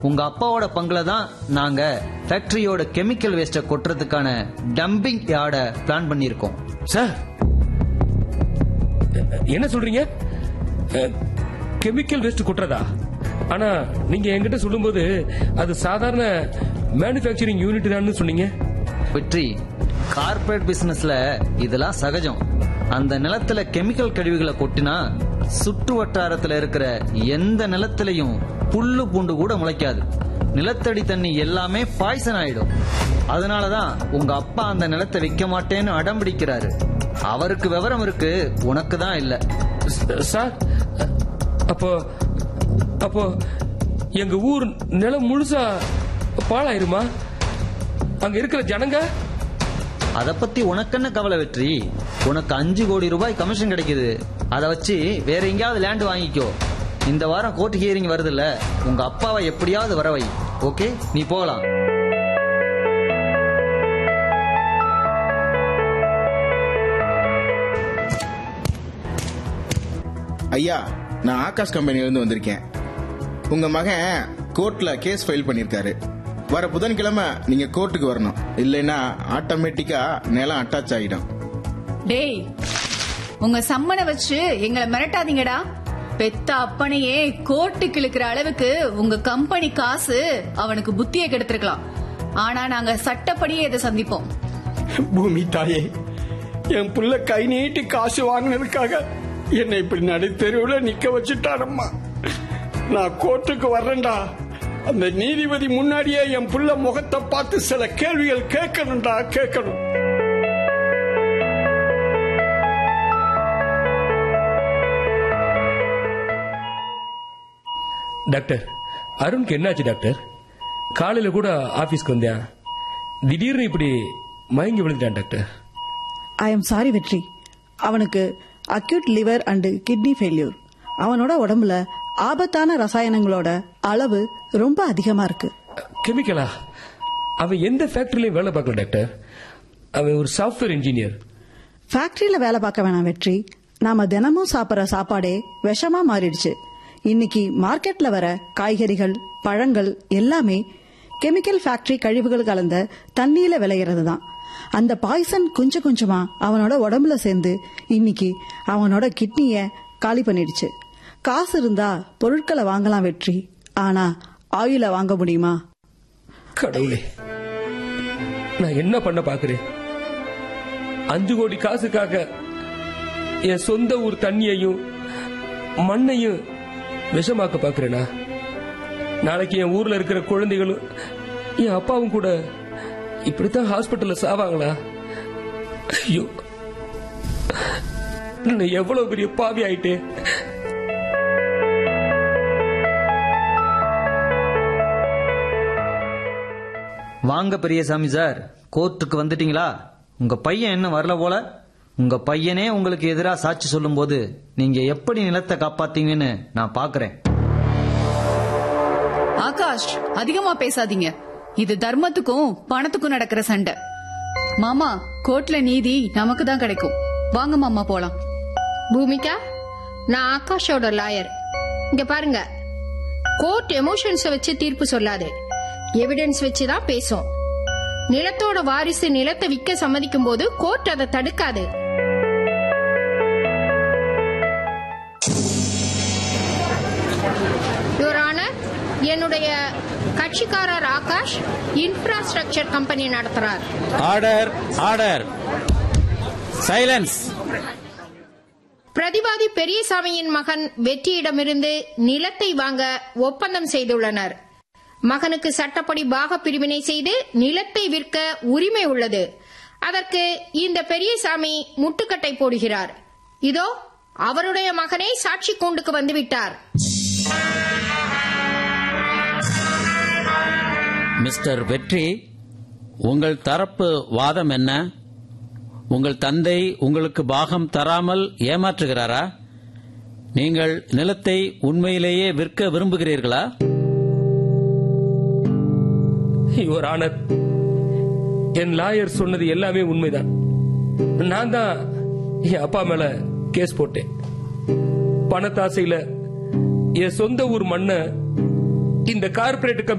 உங்க அப்பாவோட பங்குல தான் நாங்க ஃபேக்டரியோட கெமிக்கல் வேஸ்ட கொட்டுறதுக்கான டம்பிங் யார்ட பிளான் பண்ணியிருக்கோம் சார் என்ன சொல்றீங்க கெமிக்கல் வேஸ்ட் கொட்டுறதா ஆனா நீங்க என்கிட்ட சொல்லும்போது அது சாதாரண மேனுஃபேக்சரிங் யூனிட் தான் சொன்னீங்க வெற்றி கார்ப்பரேட் பிசினஸ்ல இதெல்லாம் சகஜம் அந்த நிலத்துல கெமிக்கல் கழிவுகளை கொட்டினா சுற்று வட்டாரத்துல இருக்கிற எந்த நிலத்திலையும் புல்லு பூண்டு கூட முளைக்காது நிலத்தடி தண்ணி எல்லாமே பாய்சன் ஆயிடும் அதனாலதான் உங்க அப்பா அந்த நிலத்தை விற்க மாட்டேன்னு அடம் பிடிக்கிறாரு அவருக்கு விவரம் இருக்கு உனக்கு தான் இல்ல ச- சார் அப்போ அப்போ எங்க ஊர் நிலம் முழுசா பாழாயிருமா அங்க இருக்கிற ஜனங்க அத பத்தி உனக்கு என்ன கவலை வெற்றி உனக்கு அஞ்சு கோடி ரூபாய் கமிஷன் கிடைக்குது அதை வச்சு வேற எங்கேயாவது லேண்ட் வாங்கிக்கோ இந்த வாரம் கோர்ட் ஹியரிங் வருதுல்ல உங்க அப்பாவை எப்படியாவது வர வை ஓகே நீ போகலாம் ஐயா நான் ஆகாஷ் கம்பெனில இருந்து வந்திருக்கேன் உங்க மகன் கோர்ட்ல கேஸ் ஃபைல் பண்ணிருக்காரு வர புதன்கிழமை நீங்க கோர்ட்டுக்கு வரணும் இல்லைன்னா ஆட்டோமேட்டிக்கா நிலம் அட்டாச் ஆகிடும் டேய் உங்க சம்மனை வச்சு எங்களை மிரட்டாதீங்கடா பெத்த அப்பனையே கோர்ட்டுக்கு இழுக்கிற அளவுக்கு உங்க கம்பெனி காசு அவனுக்கு புத்தியை கெடுத்திருக்கலாம் ஆனா நாங்க சட்டப்படியே இதை சந்திப்போம் பூமி தாயே என் புள்ள கை நீட்டி காசு வாங்கினதுக்காக என்னை இப்படி நடுத்தெருவுல நிக்க வச்சுட்டாரம்மா நான் கோர்ட்டுக்கு வர்றேன்டா அந்த நீதிபதி முன்னாடியே என் புள்ள முகத்தை பார்த்து சில கேள்விகள் கேட்கணும்டா கேட்கணும் டாக்டர் அருணுக்கு என்னாச்சு டாக்டர் காலையில கூட ஆபீஸ்க்கு வந்தேன் திடீர்னு இப்படி மயங்கி விழுந்துட்டான் doctor I am sorry Vetri அவனுக்கு acute liver and kidney failure அவனோட உடம்புல ஆபத்தான ரசாயனங்களோட அளவு ரொம்ப அதிகமா இருக்கு கெமிக்கலா அவன் எந்த ஃபேக்டரிலையும் வேலை பார்க்கல டாக்டர் அவன் ஒரு சாஃப்ட்வேர் இன்ஜினியர் ஃபேக்டரியில வேலை பார்க்க வேணாம் வெற்றி நாம தினமும் சாப்பிடுற சாப்பாடே விஷமா மாறிடுச்சு இன்னைக்கு மார்க்கெட்ல வர காய்கறிகள் பழங்கள் எல்லாமே கெமிக்கல் ஃபேக்டரி கழிவுகள் கலந்த தண்ணியில விளையிறது தான் அந்த பாய்சன் கொஞ்சம் கொஞ்சமா அவனோட உடம்புல சேர்ந்து இன்னைக்கு அவனோட கிட்னிய காலி பண்ணிடுச்சு காசு இருந்தா பொருட்களை வாங்கலாம் வெற்றி ஆனா ஆயுள வாங்க முடியுமா கடவுளே நான் என்ன பண்ண பாக்குறேன் அஞ்சு கோடி காசுக்காக என் சொந்த ஊர் தண்ணியையும் மண்ணையும் விஷமாக்க பாக்குறேனா நாளைக்கு என் ஊர்ல இருக்கிற குழந்தைகளும் என் அப்பாவும் கூட இப்படித்தான் ஹாஸ்பிட்டல்ல சாவாங்களா ஐயோ நான் எவ்வளவு பெரிய பாவி ஆயிட்டேன் வாங்க பெரியசாமி சார் கோர்ட்டுக்கு வந்துட்டீங்களா உங்க பையன் இன்னும் வரல போல உங்க பையனே உங்களுக்கு எதிரா சாட்சி சொல்லும்போது நீங்க எப்படி நிலத்தை காப்பாத்தீங்கன்னு நான் பாக்குறேன் ஆகாஷ் அதிகமா பேசாதீங்க இது தர்மத்துக்கும் பணத்துக்கும் நடக்கிற சண்டை மாமா கோர்ட்ல நீதி நமக்கு தான் கிடைக்கும் வாங்க மாமா போலாம் பூமிகா நான் ஆகாஷோட லாயர் இங்க பாருங்க கோர்ட் எமோஷன்ஸ் வச்சு தீர்ப்பு சொல்லாது எவிடன்ஸ் வச்சு தான் பேசும் நிலத்தோட வாரிசு நிலத்தை விற்க சம்மதிக்கும் போது கோர்ட் அதை தடுக்காது Your Honor, என்னுடைய கட்சிக்காரர் ஆகாஷ் இன்ஃப்ராஸ்ட்ரக்சர் கம்பெனி நடத்துறார் ஆர்டர் ஆர்டர் சைலன்ஸ் பிரதிவாதி பெரியசாமியின் மகன் வெற்றியிடமிருந்து நிலத்தை வாங்க ஒப்பந்தம் செய்துள்ளனர் மகனுக்கு சட்டப்படி பாக பிரிவினை செய்து நிலத்தை விற்க உரிமை உள்ளது அதற்கு இந்த பெரியசாமி முட்டுக்கட்டை போடுகிறார் இதோ அவருடைய மகனே சாட்சி கூண்டுக்கு வந்துவிட்டார் மிஸ்டர் வெற்றி உங்கள் தரப்பு வாதம் என்ன உங்கள் தந்தை உங்களுக்கு பாகம் தராமல் ஏமாற்றுகிறாரா நீங்கள் நிலத்தை உண்மையிலேயே விற்க விரும்புகிறீர்களா யுவர் ஆனர் என் லாயர் சொன்னது எல்லாமே உண்மைதான் நான் தான் என் அப்பா மேல கேஸ் போட்டேன் பணத்தாசையில என் சொந்த ஊர் மண்ணை இந்த கார்ப்பரேட்